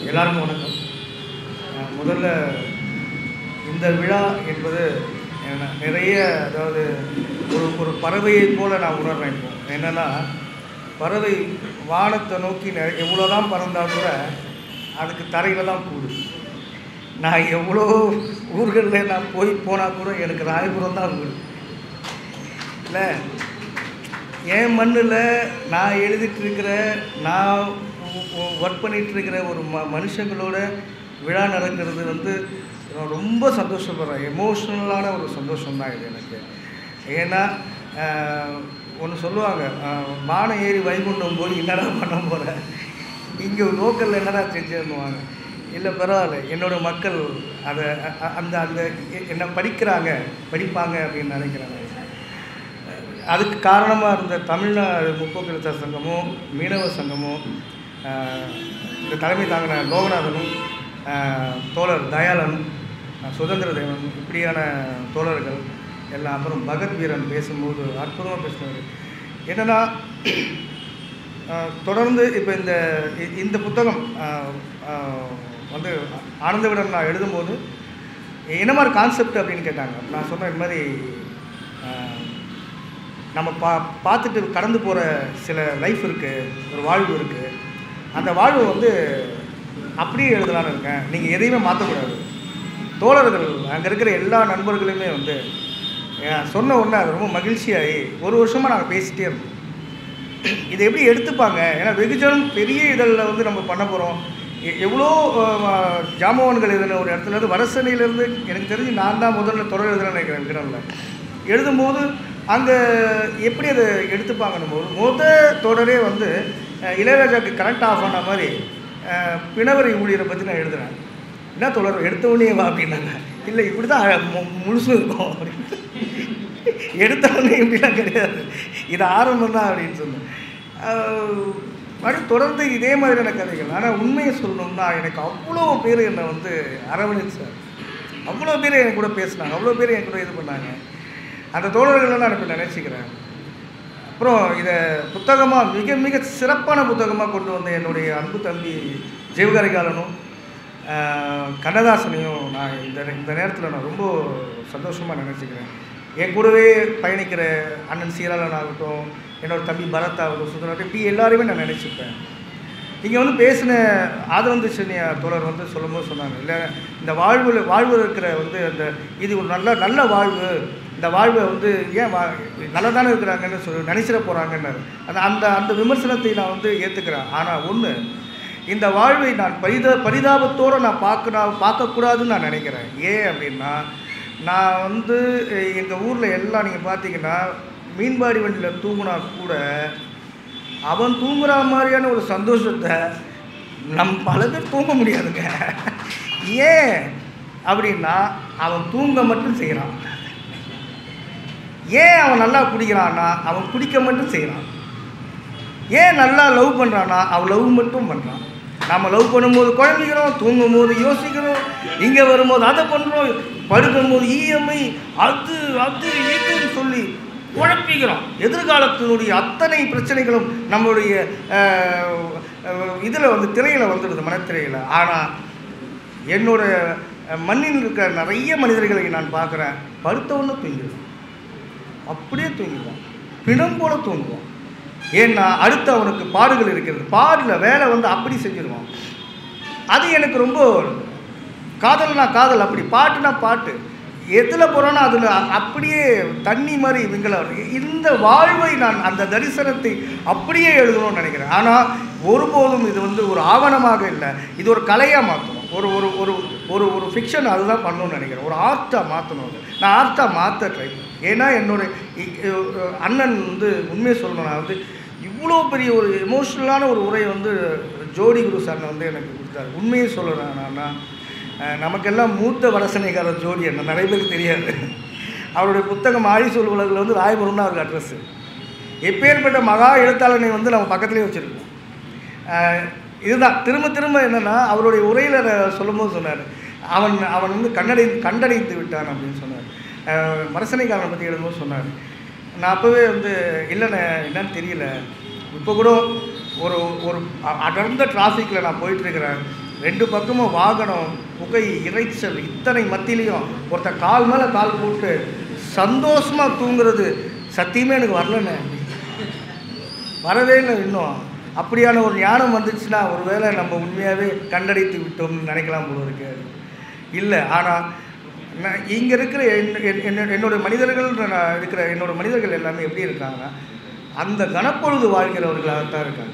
எல்லாருக்கும் வணக்கம் அஹ் முதல்ல இந்த விழா என்பது என்ன- நிறைய அதாவது ஒரு ஒரு பறவையைப் போல நான் உணர்றேன் இப்போ என்னென்னா பறவை வானத்தை நோக்கி நெ- எவ்வளோதான் பறந்தால் கூட அதுக்கு தரையில் தான் கூடு நான் எவ்வளோ ஊர்களில் நான் போய் போனால் கூட எனக்கு ராயபுரம் தான் வீடு இல்லை என் மண்ணில் நான் எழுதிட்டு இருக்கிற நான் ஒர்க் பண்ணிட்டு இருக்கிற ஒரு ம மனுஷங்களோட விழா நடக்கிறது வந்து நான் ரொம்ப சந்தோஷப்படுறேன் எமோஷ்னலான ஒரு சந்தோஷம் தான் இது எனக்கு ஏன்னா ஒன்று சொல்லுவாங்க ஆஹ், வானம் ஏறி வைகுண்டம் போய் என்னடா பண்ண போகிறேன் இங்கே லோக்கலில் என்னடா செஞ்சுன்னுவாங்க இல்லை பரவாயில்ல என்னோட மக்கள் அதை அ- அ- அந்த அந்த எ- என்ன படிக்கிறாங்க படிப்பாங்க அப்படின்னு நினைக்கிறாங்க அதுக்கு காரணமாக இருந்த தமிழ்நாடு முற்போக்கு எழுத்தாளர் சங்கமும் மீனவ சங்கமும் ஆஹ், இந்த தலைமை தாங்கின லோகநாதனும் ஆஹ், தோழர் தயாளனும் ஆஹ், சுதந்திர தேவன் இப்படியான தோழர்கள் எல்லாம் அப்புறம் பகத் வீரன் பேசும்போது அற்புதமாக பேசினார் என்னென்னா ஆஹ், தொடர்ந்து இப்போ இந்த இ- இந்த புத்தகம் ஆஹ், ஆஹ், வந்து ஆனந்த விடன் நான் எழுதும்போது என்ன மாதிரி கான்செப்ட் அப்படின்னு கேட்டாங்க நான் சொன்னேன் இது மாதிரி ஆஹ், நம்ம பா பார்த்துட்டு கடந்து போகிற சில லைஃப் இருக்குது ஒரு வாழ்வு இருக்குது அந்த வாழ்வு வந்து அப்படியே எழுதலான்னு இருக்கேன் நீங்கள் எதையுமே மாற்றக்கூடாது தோழர்கள் அங்கே இருக்கிற எல்லா நண்பர்களுமே வந்து அஹ், சொன்ன உடனே அது ரொம்ப மகிழ்ச்சியாகி ஒரு வருஷமாக நாங்கள் பேசிகிட்டே இருந்தோம் இதை எப்படி எடுத்துப்பாங்க ஏன்னா வெகுஜனம் பெரிய இதழில் வந்து நம்ம பண்ண போகிறோம் எவ்வளோ அஹ், ஜாமவான்கள் எழுதின ஒரு இடத்துல இருந்து வரசனையிலேருந்து எனக்கு தெரிஞ்சு நான் தான் முதல்ல தொடர் எழுதுறேன்னு நினைக்கிறேன் விகடனில் எழுதும்போது அங்கே எப்படி அதை எடுத்துப்பாங்கன்னு போது முத தொடரே வந்து அஹ், இளையராஜாவுக்கு கரண்ட் ஆஃப் ஆன மாதிரி அஹ், பிணவரை ஊழியரை பற்றி நான் எழுதுறேன் என்ன தொடர் எடுத்த உடனே வா அப்படின்னாங்க இல்லை இப்படி தான் மு- முழுசும் இருக்கும் அப்படின்னு எடுத்த உடனே இப்படிலாம் கிடையாது இது ஆரம்பம் தான் அப்படின்னு சொன்னேன் ஆஹ் மறுபடியும் தொடர்ந்து இதே மாதிரியான கதைகள் ஆனால் உண்மையை சொல்லணும்னா எனக்கு அவ்வளோ பேர் என்னை வந்து அரவணைச்சார் அவ்வளோ பேர் என் கூட பேசினாங்க அவ்வளோ பேர் என் கூட இது பண்ணாங்க அந்த தோழர்களை நான் இப்போ நினச்சிக்கிறேன் அப்புறம் இதை புத்தகமாக மிக மிக சிறப்பான புத்தகமாக கொண்டு வந்த என்னுடைய அன்பு தம்பி ஜெயகரிகாலனும் ஆஹ், கண்ணதாசனையும் நான் இந்த இந்த நேரத்தில் நான் ரொம்ப சந்தோஷமாக நினச்சிக்கிறேன் என் கூடவே பயணிக்கிற அண்ணன் சீராளன் ஆகட்டும் என்னோட தம்பி பரத் ஆகட்டும் சுந்தரம் இப்படி எல்லாரையுமே நான் நினச்சிப்பேன் இங்கே வந்து பேசின ஆதரந்து சென்னியா தோழர் வந்து சொல்லும்போது சொன்னாங்க இல்லை இந்த வாழ்வில் வாழ்வு இருக்கிற வந்து அந்த இது ஒரு நல்ல நல்ல வாழ்வு இந்த வாழ்வை வந்து ஏன் வா நல்லா தானே இருக்கிறாங்கன்னு சொல்லி நினைச்சிட போகிறாங்கன்னாரு அந்த அந்த அந்த விமர்சனத்தை நான் வந்து ஏற்றுக்கிறேன் ஆனால் ஒன்று இந்த வாழ்வை நான் பரித பரிதாபத்தோடு நான் பார்க்க பார்க்கக்கூடாதுன்னு நான் நினைக்கிறேன் ஏன் அப்படின்னா நான் வந்து எங்கள் ஊரில் எல்லாம் நீங்கள் பார்த்தீங்கன்னா மீன்பாடி வண்டியில் தூங்குனா கூட அவன் தூங்குற மாதிரியான ஒரு சந்தோஷத்தை நம் பல பேர் தூங்க முடியாதுங்க ஏன் அப்படின்னா அவன் தூங்க மட்டும் செய்கிறான் ஏன் அவன் நல்லா குடிக்கிறான்னா அவன் குடிக்க மட்டும் செய்கிறான் ஏன் நல்லா லவ் பண்ணுறான்னா அவன் லவ் மட்டும் பண்ணுறான் நாம் லவ் பண்ணும்போது குழம்பிக்கிறோம் தூங்கும் போது யோசிக்கிறோம் இங்கே வரும்போது அதை பண்ணுறோம் படுக்கும்போது இஎம்ஐ அது அது இதுன்னு சொல்லி குழப்பிக்கிறோம் எதிர்காலத்தினுடைய அத்தனை பிரச்சனைகளும் நம்மளுடைய இதில் வந்து திரையில் வந்துடுது மனத்திரையில் ஆனால் என்னோட அஹ், மண்ணில் இருக்கிற நிறைய மனிதர்களை நான் பார்க்குறேன் படுத்தவொன்னு தூங்கிடுவான் அப்படியே தூங்கிடுவான் பிணம் போல தூங்குவான் ஏன்னா அடுத்து அவனுக்கு பாடுகள் இருக்கிறது பாடில் வேலை வந்து அப்படி செஞ்சிருவான் அது எனக்கு ரொம்ப காதல்னா காதல் அப்படி பாட்டுனா பாட்டு எதில் போகிறோன்னா அதில் அப்படியே தண்ணி மாதிரி விங்கல இந்த வாழ்வை நான் அந்த தரிசனத்தை அப்படியே எழுதணும்னு நினைக்கிறேன் ஆனால் ஒருபோதும் இது வந்து ஒரு ஆவணமாக இல்லை இது ஒரு கலையாக மாற்றணும் ஒரு ஒரு ஒரு ஒரு ஒரு ஃபிக்ஷன் அதுதான் பண்ணணும்னு நினைக்கிறேன் ஒரு ஆர்ட்டாக மாற்றணும் அது நான் ஆர்ட்டாக மாற்ற ட்ரை ஏன்னா என்னோட இ- இ- அண்ணன் வந்து உண்மையை சொல்லணும் நான் வந்து இவ்வளோ பெரிய ஒரு எமோஷ்னலான ஒரு உரையை வந்து ஜோடி குரு சார் வந்து எனக்கு கொடுத்தாரு உண்மையை சொல்கிறேன் நான் அஹ் நமக்கெல்லாம் மூத்த வடசனைக்காரர் ஜோடி என்ன நிறைய பேருக்கு தெரியாது அவருடைய புத்தகம் ஆழி சொல் உலகில் வந்து ராயபுரம்னு அவருக்கு அட்ரஸ் எப்பேற்பட்ட மகா எழுத்தாளனை வந்து நம்ம பக்கத்துலேயே வச்சுருக்கோம் அஹ் இதுதான் திரும்ப திரும்ப என்னென்னா அவருடைய உரையில் சொல்லும்போது சொன்னார் அவன் அவன் வந்து கண்டடை கண்டடைந்து விட்டான் அப்படின்னு சொன்னார் அஹ் மரசனைக்காரனை பற்றி எழுதும்போது சொன்னார் நான் அப்போவே வந்து இல்லைண்ணே என்னன்னு தெரியல இப்போ கூட ஒரு ஒரு அ- அடர்ந்த டிராஃபிக்கில் நான் போயிட்டுருக்கிறேன் ரெண்டு பக்கமும் வாகனம் புகை இறைச்சல் இத்தனை மத்தியிலையும் ஒருத்தன் கால் மேலே கால் போட்டு சந்தோஷமாக தூங்குறது சத்தியமே எனக்கு வரலண்ணே வரவே இல்லை இன்னும் அப்படியான ஒரு ஞானம் வந்துச்சுன்னா ஒருவேளை நம்ம உண்மையாகவே கண்டடைத்து விட்டோம்னு நினைக்கலாம் போல இருக்கு இல்லை ஆனால் நான் இங்கே இருக்கிற என்- என்- என்னோட என்னோட மனிதர்கள் நான் இருக்கிற என்னோட மனிதர்கள் எல்லாமே எப்படி இருக்காங்கன்னா அந்த கனப்பொழுது வாழ்கிறவர்களாகத்தான் இருக்காங்க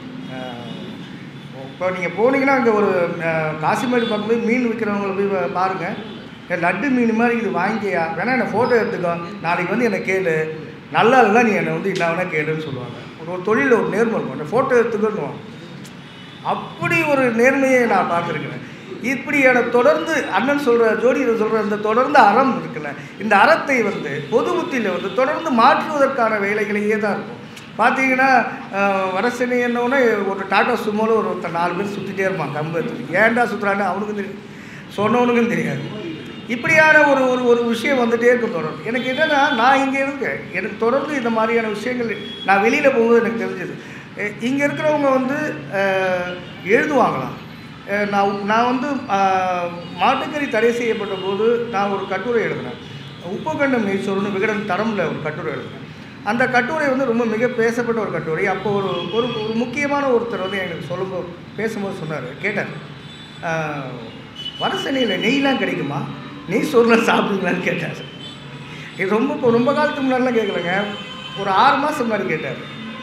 இப்போ நீங்கள் போனீங்கன்னா அங்கே ஒரு அஹ், காசிமேடு பக்கம் போய் மீன் விற்கிறவங்கள போய் பா- பாருங்க ஏ, லட்டு மீன் மாதிரி இது வாங்கியா வேணா என்னை ஃபோட்டோ எடுத்துக்கோ நாளைக்கு வந்து என்னை கேளு நல்லா இல்லைனா நீ என்னை வந்து என்ன வேணா கேளுன்னு சொல்லுவாங்க ஒரு ஒரு தொழிலில் ஒரு நேர்மை இருக்கும் அந்த ஃபோட்டோ எடுத்துக்கணும் அப்படி ஒரு நேர்மையை நான் பார்த்துருக்கிறேன் இப்படியான தொடர்ந்து அண்ணன் சொல்கிற ஜோடியில் சொல்கிற இந்த தொடர்ந்து அறம் இருக்குல்ல இந்த அறத்தை வந்து பொது புத்தியில் வந்து தொடர்ந்து மாற்றுவதற்கான வேலைகளையே தான் இருக்கும் பார்த்தீங்கன்னா அஹ், வடசென்னை என்னோடனே ஒரு டாட்டா சுமோல ஒரு ஒருத்தன் நாலு பேர் சுற்றிட்டே இருப்பான் கம்பு எடுத்துட்டு. ஏன்டா சுற்றுறான்னு அவனுக்கும் தெரியும் சொன்னவனுக்கும் தெரியாது இப்படியான ஒரு ஒரு ஒரு விஷயம் வந்துட்டே இருக்கும் தொடர்ந்து எனக்கு என்னென்னா நான் இங்கே இருக்கேன் எனக்கு தொடர்ந்து இந்த மாதிரியான விஷயங்கள் நான் வெளியில் போகும்போது எனக்கு தெரிஞ்சது இங்கே இருக்கிறவங்க வந்து அஹ், எழுதுவாங்களாம் அஹ், நான் நான் வந்து அஹ், மாட்டுக்கறி தடை செய்யப்பட்ட போது நான் ஒரு கட்டுரை எழுதினேன் உப்புக்கண்டம் நெய்ச்சோறுன்னு விகடன் தரமில் ஒரு கட்டுரை எழுதினேன் அந்த கட்டுரை வந்து ரொம்ப மிக பேசப்பட்ட ஒரு கட்டுரை அப்போ ஒரு ஒரு ஒரு முக்கியமான ஒருத்தர் வந்து எனக்கு சொல்லும்போது பேசும்போது சொன்னார் கேட்டார் "ஆஹ், வடசென்னையில் நெய்லாம் கிடைக்குமா நெய் சோறுலாம் சாப்பிடுவீங்களான்னு கேட்டார் இது ரொம்ப இப்போ ரொம்ப காலத்துக்கு முன்னாடிலாம் கேட்கலங்க ஒரு ஆறு மாதம் முன்னாடி கேட்டார்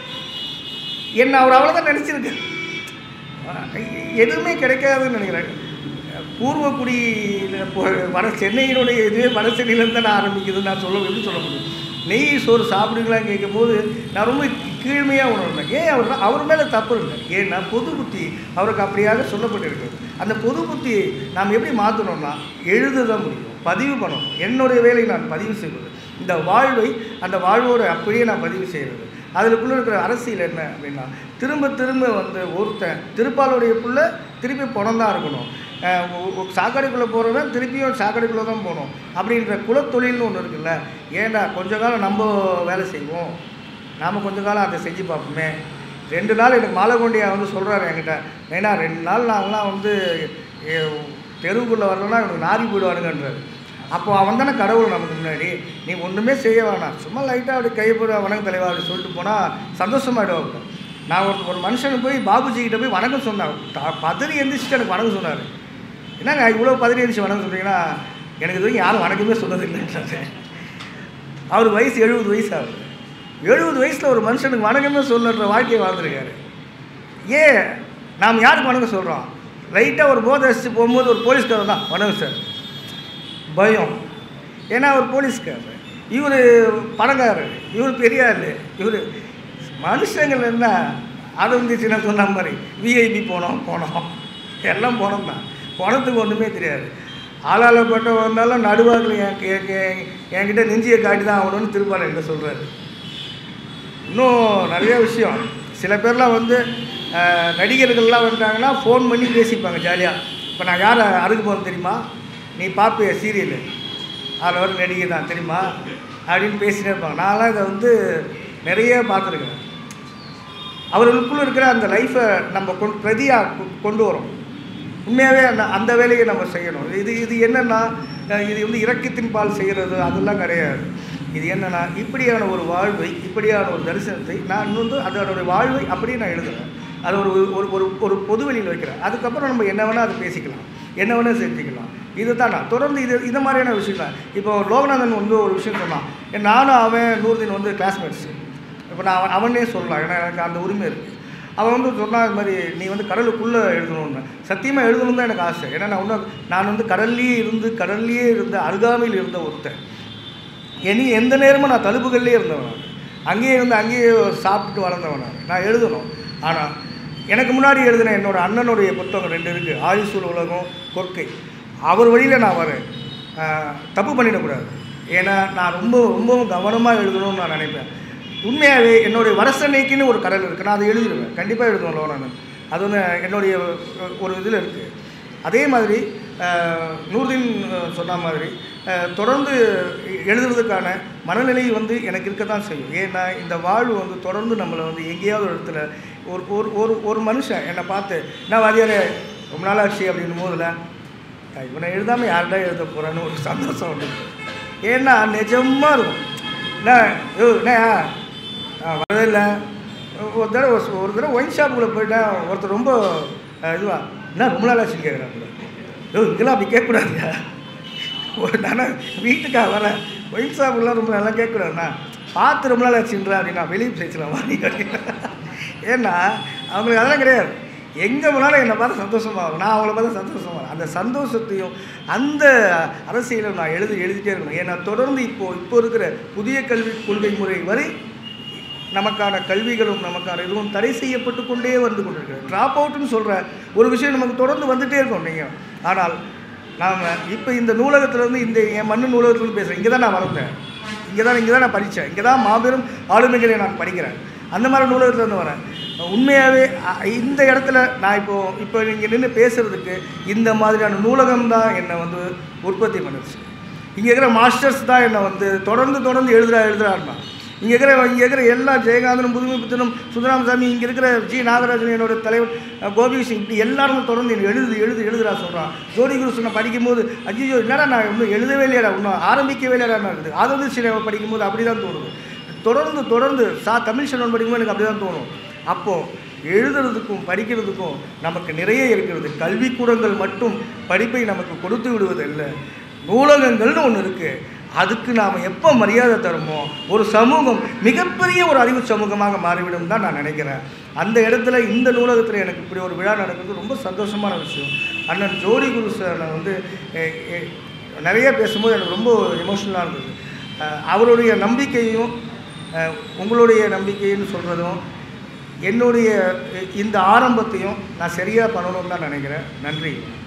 என்ன அவர் அவ்வளோதான் நினச்சிருக்கு எதுவுமே கிடைக்காதுன்னு நினைக்கிறேன் பூர்வக்குடியில் போ வட சென்னையினுடைய இதுவே வட சென்னையிலேருந்து தான் ஆரம்பிக்குதுன்னு நான் சொல்ல எப்படி சொல்ல முடியும் நெய் சோறு சாப்பிடுங்களான்னு கேட்கும்போது நான் ரொம்ப கீழ்மையாக உணர்ந்தேன் ஏன் அவர் அவர் மேலே தப்பு இல்லை ஏன்னா பொது புத்தி அவருக்கு அப்படியாக சொல்லப்பட்டிருக்கிறது அந்த பொது புத்தியை நாம் எப்படி மாற்றணும்னா எழுத தான் முடியும் பதிவு பண்ணணும் என்னுடைய வேலையை நான் பதிவு செய்வது இந்த வாழ்வை அந்த வாழ்வோடு அப்படியே நான் பதிவு செய்கிறது அதுக்குள்ளே இருக்கிற அரசியல் என்ன அப்படின்னா திரும்ப திரும்ப வந்து ஒருத்தன் திருப்பாலுடைய புள்ள திருப்பி பணம் தான் இருக்கணும் அஹ் ஒ- ஒ- சாக்கடைக்குள்ளே போகிறவன் திருப்பியும் சாக்கடைக்குள்ளே தான் போகணும் அப்படின்ற குலத்தொழில்னு ஒன்று இருக்குல்ல ஏன்டா கொஞ்ச காலம் நம்ம வேலை செய்வோம் நாம் கொஞ்ச காலம் அதை செஞ்சு பார்ப்போமே ரெண்டு நாள் எனக்கு மாலகொண்டியா வந்து சொல்கிறாரு என்கிட்ட ஏன்னா ரெண்டு நாள் நாங்களாம் வந்து எ- தெருவுக்குள்ளே வரலன்னா எனக்கு நாரி போயிடுவானுங்கன்றாரு அப்போ அவன் தானே கடவுள் நமக்கு முன்னாடி நீ ஒன்றுமே செய்ய வேணாம் சும்மா லைட்டாக அப்படி கைப்பட வணக்கம் தலைவா அப்படி சொல்லிட்டு போனால் சந்தோஷமாயிடுவாங்க நான் ஒரு ஒரு மனுஷனுக்கு போய் பாபுஜி கிட்ட போய் வணக்கம் சொன்னேன் த- பதறி எந்திரிச்சிட்டு எனக்கு வணக்கம் சொன்னார் என்னங்க இவ்வளோ பதறி எந்திரிச்சு வணக்கம் சொல்கிறீங்கன்னா எனக்கு இது வரைக்கும் யாரும் வணக்கமே சொன்னதில்லைன்றாரு அவருக்கு வயசு எழுபது வயசு ஆகுது எழுபது வயசில் ஒரு மனுஷனுக்கு வணக்கமே சொல்லுன்ற வாழ்க்கையை வாழ்ந்துருக்காரு ஏன் நாம் யாருக்கு வணக்கம் சொல்கிறோம் லைட்டாக ஒரு போதை அடிச்சு போகும்போது ஒரு போலீஸ்காரர் தான் வணக்கம் சார் பயம் ஏன்னா அவர் போலீஸ்காரர் இவர் பணக்காரர் இவர் பெரிய ஆள் இவர் மனுஷங்கள் என்ன அது வந்துச்சுன்னா சொன்ன மாதிரி விஐபி போனோம் போனோம் எல்லாம் போனோம் தான் போனதுக்கு ஒன்றுமே தெரியாது ஆளாளப்பட்ட வந்தாலும் நடுவாக்கில் என் என் என்- என்கிட்ட நெஞ்சியை காட்டி தான் ஆகணும்னு திருப்பாளர் என்கிட்ட சொல்கிறாரு இன்னும் நிறைய விஷயம் சில பேர்லாம் வந்து அஹ், நடிகர்கள்லாம் வந்துட்டாங்கன்னா ஃபோன் பண்ணி பேசிப்பாங்க ஜாலியாக இப்போ நான் யாரை அறுக்கு போகிறேன் தெரியுமா நீ பார்ப்பிய சீரியலு அதில் வர நடிகை தான் தெரியுமா அப்படின்னு பேசிட்டே இருப்பாங்க நான்லாம் இதை வந்து நிறைய பார்த்துருக்கேன் அவர்களுக்குள்ள இருக்கிற அந்த லைஃப்பை நம்ம கொண்டு பிரதியாக கொண்டு வரோம் உண்மையாகவே அந்த அந்த வேலையை நம்ம செய்யணும் இது இது என்னென்னா அஹ் இது வந்து இரக்கத்தின் பால் செய்கிறது அதெல்லாம் கிடையாது இது என்னென்னா இப்படியான ஒரு வாழ்வை இப்படியான ஒரு தரிசனத்தை நான் வந்து அதோடைய வாழ்வை அப்படியே நான் எழுதுறேன் அது ஒரு ஒரு ஒரு ஒரு பொது வெளியில் வைக்கிறேன் அதுக்கப்புறம் நம்ம என்ன வேணால் அதை பேசிக்கலாம் என்ன வேணால் செஞ்சுக்கலாம் இதுதான் நான் தொடர்ந்து இது இந்த மாதிரியான விஷயம் தான் இப்போ லோகநாதன் வந்து ஒரு விஷயம் சொன்னான் ஏன் நானும் அவன் நூறுதீன் வந்து கிளாஸ்மேட்ஸு இப்போ நான் அவன் அவனே சொல்லலாம் ஏன்னா எனக்கு அந்த உரிமை இருக்குது அவன் வந்து சொன்னான் இது மாதிரி நீ வந்து கடலுக்குள்ளே எழுதணும்னு சத்தியமாக எழுதணும் தான் எனக்கு ஆசை ஏன்னா நான் இன்னும் நான் வந்து கடல்லையே இருந்து கடல்லையே இருந்த அருகாமையில் இருந்த ஒருத்தன் இனி எந்த நேரமும் நான் தழுப்புகள்லேயே இருந்தவன் நான். அங்கேயே இருந்து அங்கேயே சாப்பிட்டு வளர்ந்தவன் நான் நான் எழுதணும் ஆனால் எனக்கு முன்னாடி எழுதின என்னோட அண்ணனுடைய புத்தகம் ரெண்டு இருக்குது ஆயுசூல் உலகம் கொற்கை அவர் வழியில் நான் வரேன் ஆஹ், தப்பு பண்ணிடக்கூடாது ஏன்னா நான் ரொம்ப ரொம்பவும் கவனமாக எழுதணும்னு நான் நினைப்பேன் உண்மையாகவே என்னுடைய வரசனைக்குன்னு ஒரு கடல் இருக்குது நான் அதை எழுதிடுவேன் கண்டிப்பாக எழுதுவேன் லோனன் அது வந்து என்னுடைய ஒரு இதில் இருக்குது அதே மாதிரி அஹ், நூர்தீன் அஹ், சொன்ன மாதிரி அஹ், தொடர்ந்து எழுதுறதுக்கான மனநிலை வந்து எனக்கு இருக்க தான் செய்யும் ஏன்னா இந்த வாழ்வு வந்து தொடர்ந்து நம்மளை வந்து எங்கேயாவது ஒரு இடத்துல ஒரு ஒரு ஒரு ஒரு மனுஷன் என்னை பார்த்து நான் வாதியாரே ரொம்ப நாள் ஆச்சு அப்படின்னும் போதுல அஹ் இவனை எழுதாமல் யார்டா எழுத போகிறான்னு ஒரு சந்தோஷம் உண்டு ஏன்னா நிஜமாக இருக்கும் என்ன யோ என்ன வரவே இல்லை ஒரு தடவை ஒரு- ஒரு தடவை ஒயின் ஷாப்புக்குள்ளே போயிட்டேன் ஒருத்தர் ரொம்ப அஹ், இதுவா என்ன ரொம்ப நாள் ஆச்சுன்னு கேட்குறாங்க யோ இங்கெல்லாம் அப்படி கேட்கக்கூடாதுயா ஒரு நானே வீட்டுக்காக வரேன் ஒயின் ஷாப்புலாம் ரொம்ப நல்லா கேட்கக்கூடாதுண்ணா பார்த்து ரொம்ப நாள் ஆச்சுன்றா அப்படின்னா வெளியே பேசலாம் வாடி அப்படின்னு ஏன்னா அவங்களுக்கு அதெல்லாம் கிடையாது எங்கே போனாலும் என்னை பார்த்து சந்தோஷமாக வரும் நான் அவங்கள பார்த்து சந்தோஷமாக வரும் அந்த சந்தோஷத்தையும் அந்த அரசியலை நான் எழுதி எழுதிட்டே இருக்கணும் ஏன்னா தொடர்ந்து இப்போது இப்போ இருக்கிற புதிய கல்வி கொள்கை முறை வரை நமக்கான கல்விகளும் நமக்கான இதுவும் தடை செய்யப்பட்டு கொண்டே வந்து கொண்டிருக்கிறது ட்ராப் அவுட்னு சொல்கிற ஒரு விஷயம் நமக்கு தொடர்ந்து வந்துகிட்டே இருக்கும் நீங்கள் ஆனால் நாம் இப்போ இந்த நூலகத்திலேருந்து இந்த என் மண்ணு நூலகத்துலேருந்து பேசுகிறேன் இங்கே தான் நான் வளர்ந்தேன் இங்கே தான் இங்கே தான் நான் படித்தேன் இங்கே தான் மாபெரும் ஆளுமைகளை நான் படிக்கிறேன் அந்த மாதிரி நூலகத்துலேருந்து வரேன் உண்மையாகவே அ- இந்த இடத்துல நான் இப்போது இப்போ நீங்கள் நின்று பேசுகிறதுக்கு இந்த மாதிரியான நூலகம் தான் என்னை வந்து உற்பத்தி பண்ணுச்சு இங்கே இருக்கிற மாஸ்டர்ஸ் தான் என்னை வந்து தொடர்ந்து தொடர்ந்து எழுதுறா எழுதுறாருன்னா இங்கே இருக்கிற இங்கே இருக்கிற எல்லா ஜெயகாந்தனும் புதுமை புத்தனும் சுந்தராமசாமி இங்கே இருக்கிற ஜி நாகராஜன் என்னோட தலைவர் அஹ், கோபி சிங் இப்படி எல்லாரும் தொடர்ந்து எனக்கு எழுது எழுது எழுதுறா சொல்கிறான் ஜோடி குரு நான் படிக்கும்போது ஐயோ என்னடா நான் இன்னும் எழுதவே இல்லையாடா இன்னும் ஆரம்பிக்கவே இல்லையாடா இருக்குது அது வந்து சில படிக்கும்போது அப்படி தான் தோணுது தொடர்ந்து தொடர்ந்து சா தமிழ் செல்வன் படிக்கும்போது எனக்கு அப்படி தான் தோணும் அப்போது எழுதுறதுக்கும் படிக்கிறதுக்கும் நமக்கு நிறைய இருக்கிறது கல்விக்கூடங்கள் மட்டும் படிப்பை நமக்கு கொடுத்து விடுவதில்லை நூலகங்கள்னு ஒன்று இருக்குது அதுக்கு நாம் எப்போ மரியாதை தருமோ ஒரு சமூகம் மிகப்பெரிய ஒரு அறிவு சமூகமாக மாறிவிடும் தான் நான் நினைக்கிறேன் அந்த இடத்துல இந்த நூலகத்தில் எனக்கு இப்படி ஒரு விழா நடக்கிறது ரொம்ப சந்தோஷமான விஷயம் அண்ணன் ஜோடி குரு சார் நான் வந்து எ- எ- நிறைய பேசும்போது எனக்கு ரொம்ப எமோஷ்னலாக இருந்தது அஹ் அவருடைய நம்பிக்கையும் அஹ் உங்களுடைய நம்பிக்கைன்னு சொல்கிறதும் என்னுடைய இந்த ஆரம்பத்தையும் நான் சரியாக பண்ணணும்னு தான் நினைக்கிறேன் நன்றி